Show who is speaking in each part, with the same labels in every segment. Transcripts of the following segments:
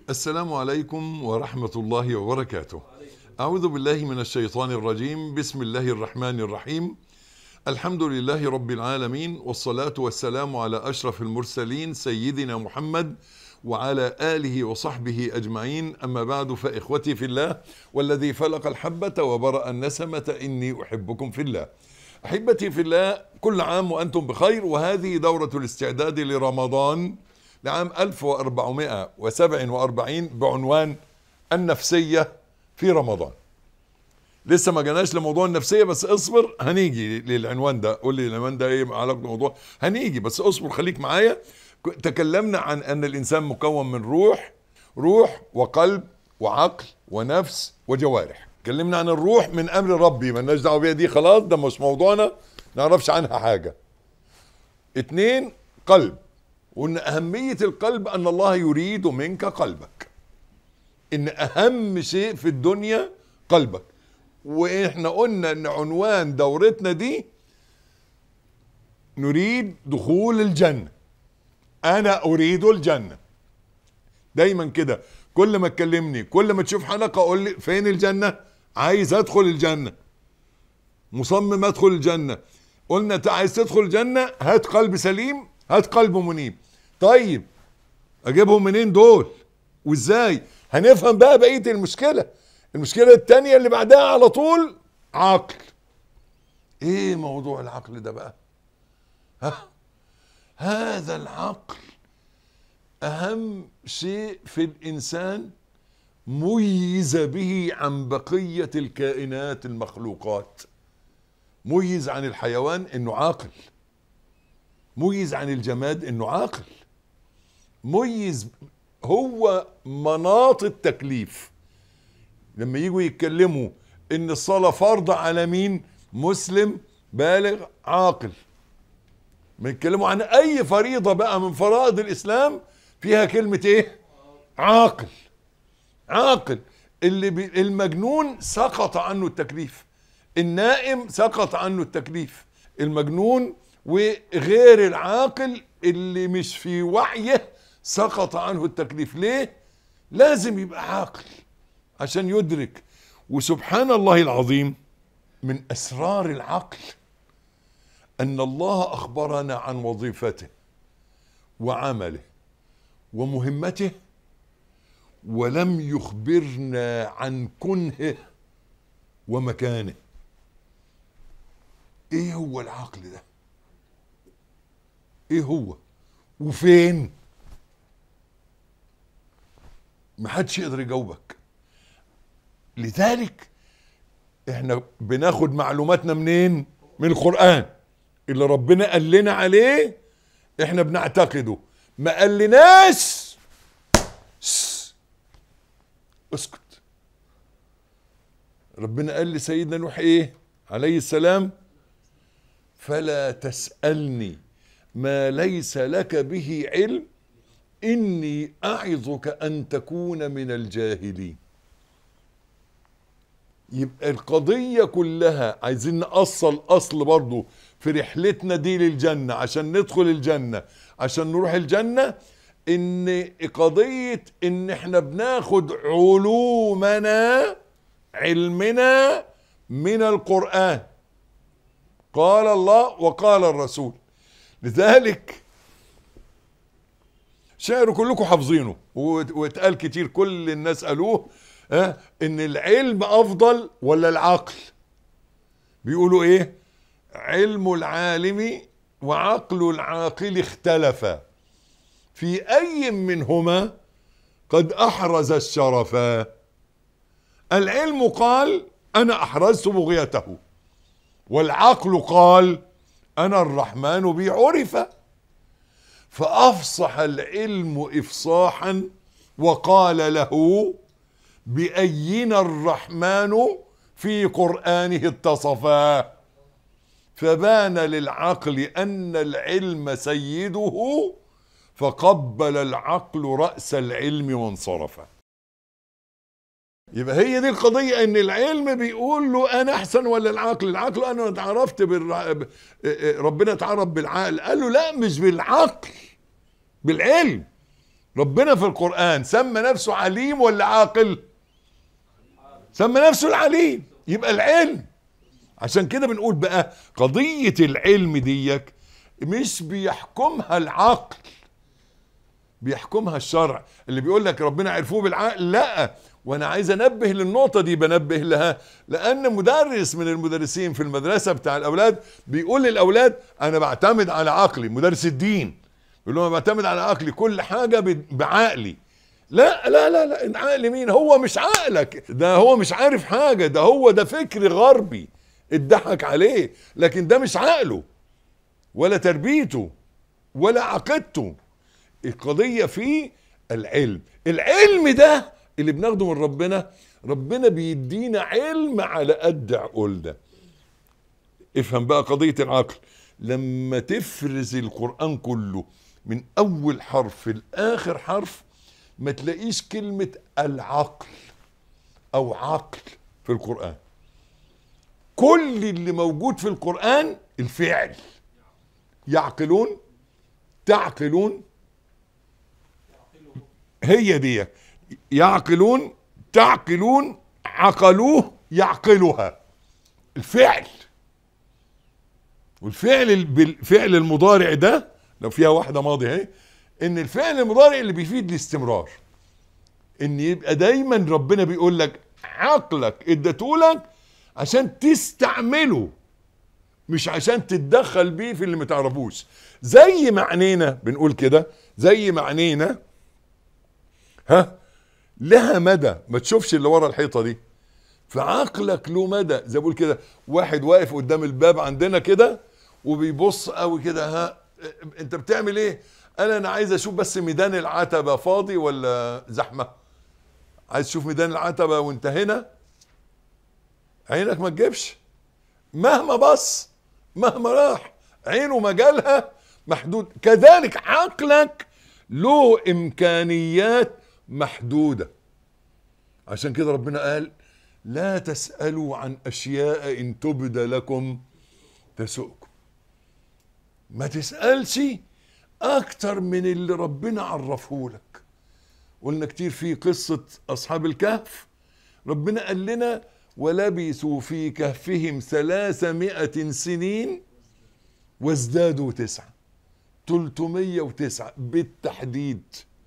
Speaker 1: السلام عليكم ورحمة الله وبركاته. أعوذ بالله من الشيطان الرجيم، بسم الله الرحمن الرحيم. الحمد لله رب العالمين والصلاة والسلام على أشرف المرسلين سيدنا محمد وعلى آله وصحبه أجمعين أما بعد فإخوتي في الله والذي فلق الحبة وبرأ النسمة إني أحبكم في الله. أحبتي في الله كل عام وأنتم بخير وهذه دورة الاستعداد لرمضان لعام 1447 بعنوان النفسية في رمضان لسه ما جناش لموضوع النفسية بس اصبر هنيجي للعنوان ده قول لي العنوان ده ايه علاقة بالموضوع هنيجي بس اصبر خليك معايا تكلمنا عن ان الانسان مكون من روح روح وقلب وعقل ونفس وجوارح اتكلمنا عن الروح من امر ربي مالناش دعوه بيها دي خلاص ده مش موضوعنا نعرفش عنها حاجه اتنين قلب وان اهميه القلب ان الله يريد منك قلبك ان اهم شيء في الدنيا قلبك واحنا قلنا ان عنوان دورتنا دي نريد دخول الجنه انا اريد الجنه دايما كده كل ما تكلمني كل ما تشوف حلقه قول لي فين الجنه عايز ادخل الجنه مصمم ادخل الجنه قلنا انت عايز تدخل الجنه هات قلب سليم هات قلب منيب طيب اجيبهم منين دول وازاي هنفهم بقى بقيه المشكله المشكله التانية اللي بعدها على طول عقل ايه موضوع العقل ده بقى ها هذا العقل اهم شيء في الانسان ميز به عن بقيه الكائنات المخلوقات ميز عن الحيوان انه عاقل ميز عن الجماد انه عاقل ميز هو مناط التكليف لما يجوا يتكلموا ان الصلاه فرض على مين مسلم بالغ عاقل ما يتكلموا عن اي فريضه بقى من فرائض الاسلام فيها كلمه ايه عاقل عاقل اللي بي المجنون سقط عنه التكليف النائم سقط عنه التكليف المجنون وغير العاقل اللي مش في وعيه سقط عنه التكليف ليه لازم يبقى عاقل عشان يدرك وسبحان الله العظيم من اسرار العقل ان الله اخبرنا عن وظيفته وعمله ومهمته ولم يخبرنا عن كنهه ومكانه ايه هو العقل ده ايه هو وفين محدش يقدر يجاوبك لذلك احنا بناخد معلوماتنا منين من القرآن اللي ربنا قال لنا عليه احنا بنعتقده ما قالناش اسكت ربنا قال لسيدنا نوح ايه عليه السلام فلا تسألني ما ليس لك به علم إني أعظك أن تكون من الجاهلين يبقى القضية كلها عايزين نأصل أصل برضو في رحلتنا دي للجنة عشان ندخل الجنة عشان نروح الجنة ان قضية ان احنا بناخد علومنا علمنا من القرآن قال الله وقال الرسول لذلك شعر كلكم حافظينه واتقال كتير كل الناس قالوه اه ان العلم افضل ولا العقل بيقولوا ايه علم العالم وعقل العاقل اختلفا في اي منهما قد احرز الشرفا العلم قال انا احرزت بغيته والعقل قال انا الرحمن بي عرف فافصح العلم افصاحا وقال له باينا الرحمن في قرانه اتصفا فبان للعقل ان العلم سيده فقبل العقل راس العلم وانصرف يبقى هي دي القضية ان العلم بيقول له انا احسن ولا العقل العقل انا اتعرفت بالر... ربنا اتعرف بالعقل قال له لا مش بالعقل بالعلم ربنا في القرآن سمى نفسه عليم ولا عاقل سمى نفسه العليم يبقى العلم عشان كده بنقول بقى قضية العلم ديك مش بيحكمها العقل بيحكمها الشرع اللي بيقول لك ربنا عرفوه بالعقل لا وانا عايز انبه للنقطه دي بنبه لها لان مدرس من المدرسين في المدرسه بتاع الاولاد بيقول للاولاد انا بعتمد على عقلي مدرس الدين يقول لهم انا بعتمد على عقلي كل حاجه ب- بعقلي لا لا لا لا عقل مين هو مش عقلك ده هو مش عارف حاجه ده هو ده فكر غربي اتضحك عليه لكن ده مش عقله ولا تربيته ولا عقيدته القضية في العلم العلم ده اللي بناخده من ربنا ربنا بيدينا علم على قد عقولنا افهم بقى قضية العقل لما تفرز القرآن كله من أول حرف لآخر حرف ما تلاقيش كلمة العقل أو عقل في القرآن كل اللي موجود في القرآن الفعل يعقلون تعقلون هي دي يعقلون تعقلون عقلوه يعقلها الفعل والفعل ال- بالفعل المضارع ده لو فيها واحده ماضي اهي ان الفعل المضارع اللي بيفيد الاستمرار ان يبقى دايما ربنا بيقول لك عقلك اديتهولك عشان تستعمله مش عشان تتدخل بيه في اللي ما تعرفوش زي معنينا بنقول كده زي معنينا ها لها مدى ما تشوفش اللي ورا الحيطه دي فعقلك له مدى زي بقول كده واحد واقف قدام الباب عندنا كده وبيبص قوي كده ها انت بتعمل ايه انا انا عايز اشوف بس ميدان العتبه فاضي ولا زحمه عايز تشوف ميدان العتبه وانت هنا عينك ما تجيبش مهما بص مهما راح عينه مجالها محدود كذلك عقلك له امكانيات محدوده عشان كده ربنا قال لا تسالوا عن اشياء ان تبد لكم تسؤكم ما تسالش اكتر من اللي ربنا عرفه لك قلنا كتير في قصه اصحاب الكهف ربنا قال لنا ولبثوا في كهفهم ثلاثمائة سنين وازدادوا تسعة 309 بالتحديد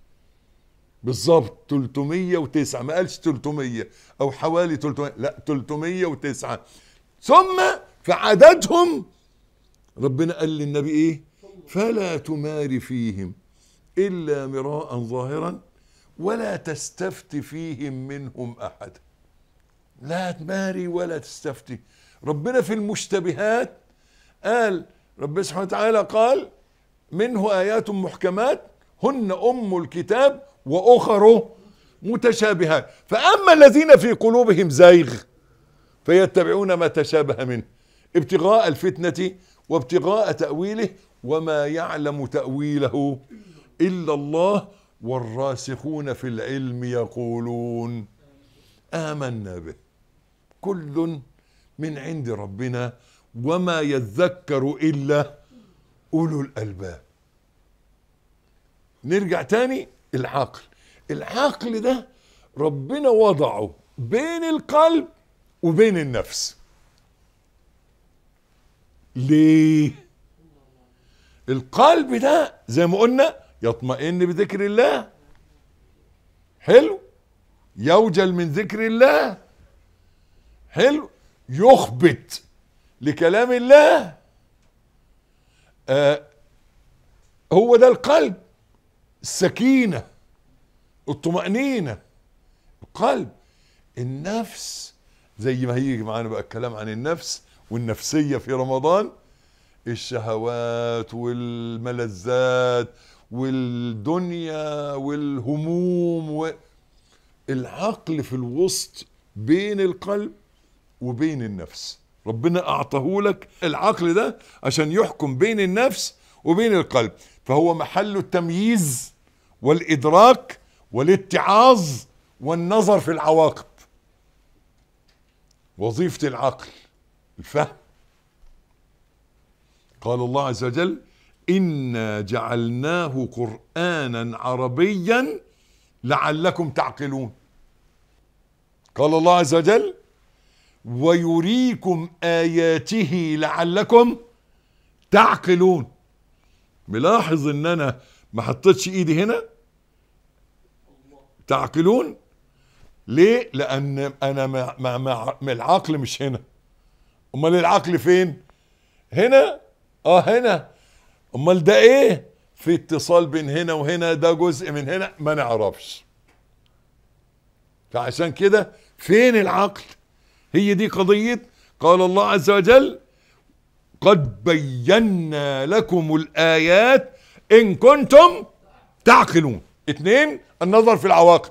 Speaker 1: بالظبط 309 ما قالش 300 او حوالي 300 لا 309 ثم في عددهم ربنا قال للنبي ايه فلا تمار فيهم الا مراء ظاهرا ولا تستفت فيهم منهم احدا لا تماري ولا تستفتي ربنا في المشتبهات قال ربنا سبحانه وتعالى قال منه آيات محكمات هن أم الكتاب وأخر متشابهات فأما الذين في قلوبهم زيغ فيتبعون ما تشابه منه ابتغاء الفتنة وابتغاء تأويله وما يعلم تأويله إلا الله والراسخون في العلم يقولون آمنا به كل من عند ربنا وما يذكر إلا أولو الألباب نرجع تاني العقل العقل ده ربنا وضعه بين القلب وبين النفس ليه القلب ده زي ما قلنا يطمئن بذكر الله حلو يوجل من ذكر الله حلو يخبت لكلام الله آه هو ده القلب السكينة الطمأنينة القلب النفس زي ما هيجي معانا بقى الكلام عن النفس والنفسية في رمضان الشهوات والملذات والدنيا والهموم و... العقل في الوسط بين القلب وبين النفس ربنا اعطاه لك العقل ده عشان يحكم بين النفس وبين القلب فهو محل التمييز والادراك والاتعاظ والنظر في العواقب وظيفه العقل الفهم قال الله عز وجل انا جعلناه قرانا عربيا لعلكم تعقلون قال الله عز وجل ويريكم اياته لعلكم تعقلون ملاحظ ان انا ما حطيتش ايدي هنا تعقلون ليه لان انا مع, مع, مع, مع العقل مش هنا امال العقل فين هنا اه هنا امال ده ايه في اتصال بين هنا وهنا ده جزء من هنا ما نعرفش فعشان كده فين العقل هي دي قضية قال الله عز وجل قد بينا لكم الآيات إن كنتم تعقلون اثنين النظر في العواقب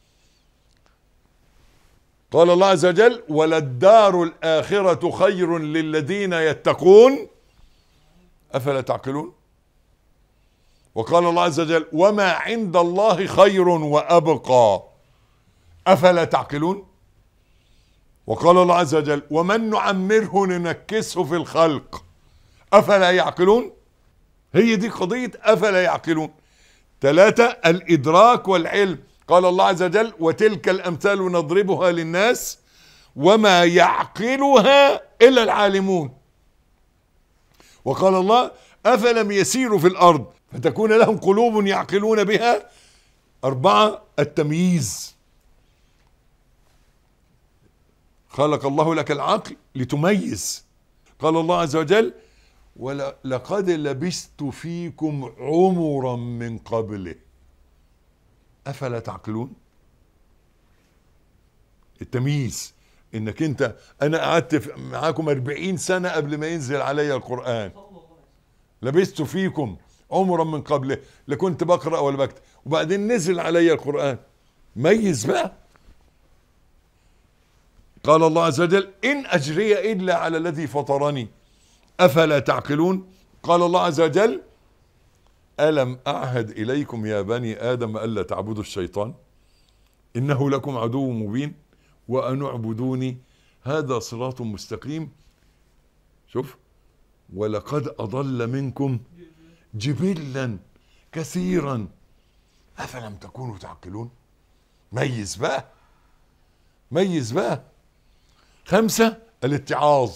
Speaker 1: قال الله عز وجل وللدار الآخرة خير للذين يتقون أفلا تعقلون وقال الله عز وجل وما عند الله خير وأبقى أفلا تعقلون وقال الله عز وجل ومن نعمره ننكسه في الخلق أفلا يعقلون هي دي قضية أفلا يعقلون ثلاثة الإدراك والعلم قال الله عز وجل وتلك الأمثال نضربها للناس وما يعقلها إلا العالمون وقال الله أفلم يسيروا في الأرض فتكون لهم قلوب يعقلون بها أربعة التمييز خلق الله لك العقل لتميز قال الله عز وجل ولقد لبست فيكم عمرا من قبله افلا تعقلون التمييز انك انت انا قعدت معاكم أربعين سنة قبل ما ينزل علي القرآن لبست فيكم عمرا من قبله لا كنت بقرأ ولا بكتب وبعدين نزل علي القرآن ميز بقى قال الله عز وجل إن أجري إلا على الذي فطرني أفلا تعقلون قال الله عز وجل ألم أعهد إليكم يا بني آدم ألا تعبدوا الشيطان إنه لكم عدو مبين وأن اعبدوني هذا صراط مستقيم شوف ولقد أضل منكم جبلا كثيرا أفلم تكونوا تعقلون ميز بقى ميز بقى خمسة الاتعاظ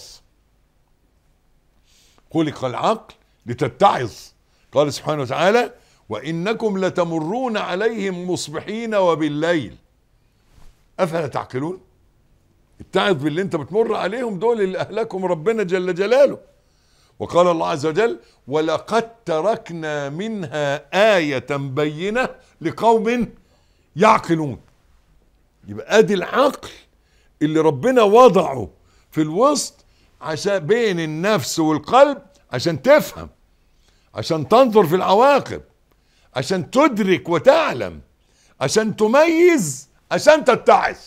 Speaker 1: خلق العقل لتتعظ قال سبحانه وتعالى وإنكم لتمرون عليهم مصبحين وبالليل أفلا تعقلون اتعظ باللي انت بتمر عليهم دول اللي أهلكم ربنا جل جلاله وقال الله عز وجل ولقد تركنا منها آية بينة لقوم يعقلون يبقى ادي العقل اللي ربنا وضعه في الوسط عشان بين النفس والقلب عشان تفهم عشان تنظر في العواقب عشان تدرك وتعلم عشان تميز عشان تتعظ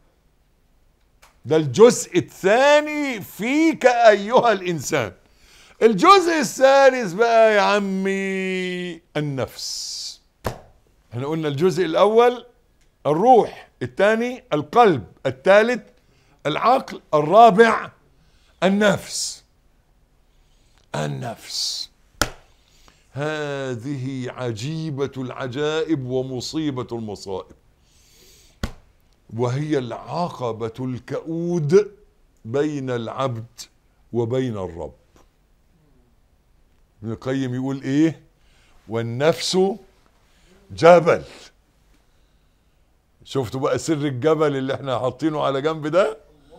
Speaker 1: ده الجزء الثاني فيك ايها الانسان الجزء الثالث بقى يا عمي النفس احنا قلنا الجزء الاول الروح الثاني القلب الثالث العقل الرابع النفس النفس هذه عجيبة العجائب ومصيبة المصائب وهي العقبة الكؤود بين العبد وبين الرب ابن القيم يقول ايه والنفس جبل شفتوا بقى سر الجبل اللي احنا حاطينه على جنب ده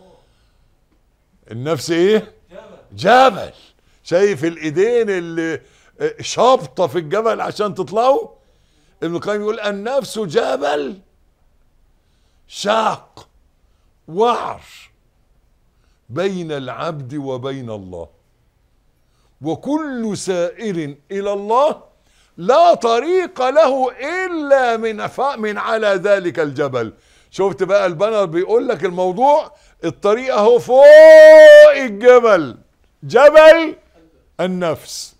Speaker 1: النفس ايه جبل شايف الايدين اللي شابطه في الجبل عشان تطلعوا ابن القيم يقول النفس جبل شاق وعر بين العبد وبين الله وكل سائر الى الله لا طريق له الا من من على ذلك الجبل شفت بقى البنر بيقول لك الموضوع الطريق اهو فوق الجبل جبل النفس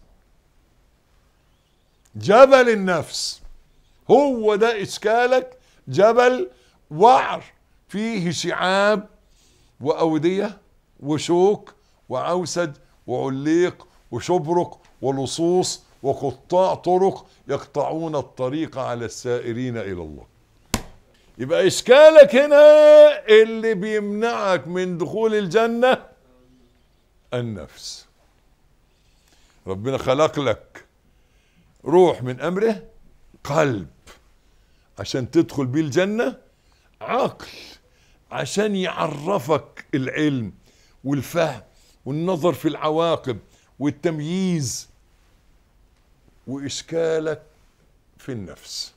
Speaker 1: جبل النفس هو ده اشكالك جبل وعر فيه شعاب واوديه وشوك وعوسد وعليق وشبرق ولصوص وقطاع طرق يقطعون الطريق على السائرين الى الله يبقى اشكالك هنا اللي بيمنعك من دخول الجنه النفس ربنا خلق لك روح من امره قلب عشان تدخل بيه الجنه عقل عشان يعرفك العلم والفهم والنظر في العواقب والتمييز واشكالك في النفس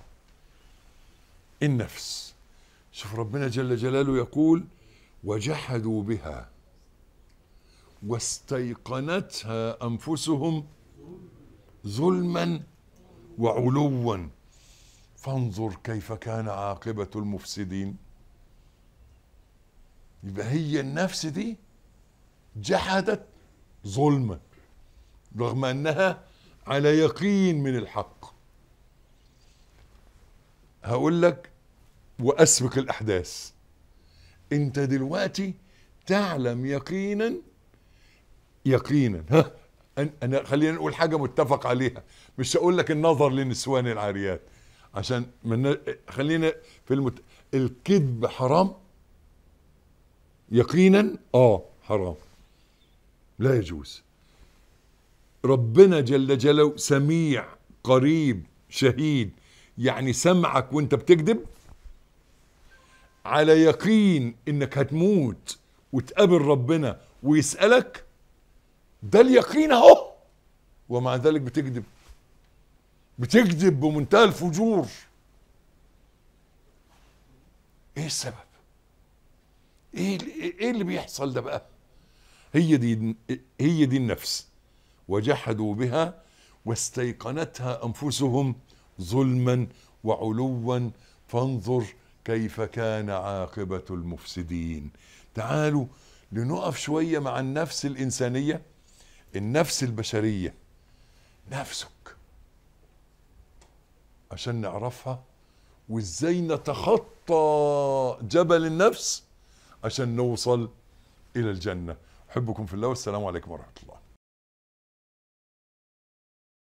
Speaker 1: النفس شوف ربنا جل جلاله يقول وجحدوا بها واستيقنتها انفسهم ظلما وعلوا فانظر كيف كان عاقبه المفسدين يبقى هي النفس دي جحدت ظلما رغم انها على يقين من الحق هقول لك واسبق الاحداث انت دلوقتي تعلم يقينا يقينا ها أن- انا خلينا نقول حاجه متفق عليها مش هقول لك النظر لنسوان العاريات عشان من خلينا في المت... الكذب حرام يقينا اه حرام لا يجوز ربنا جل جلاله سميع قريب شهيد يعني سمعك وانت بتكذب على يقين انك هتموت وتقابل ربنا ويسألك ده اليقين اهو ومع ذلك بتكذب بتكذب بمنتهى الفجور ايه السبب ايه ايه اللي بيحصل ده بقى هي دي هي دي النفس وجحدوا بها واستيقنتها انفسهم ظلما وعلوا فانظر كيف كان عاقبه المفسدين تعالوا لنقف شويه مع النفس الانسانيه النفس البشريه نفسك عشان نعرفها وازاي نتخطى جبل النفس عشان نوصل الى الجنه احبكم في الله والسلام عليكم ورحمه الله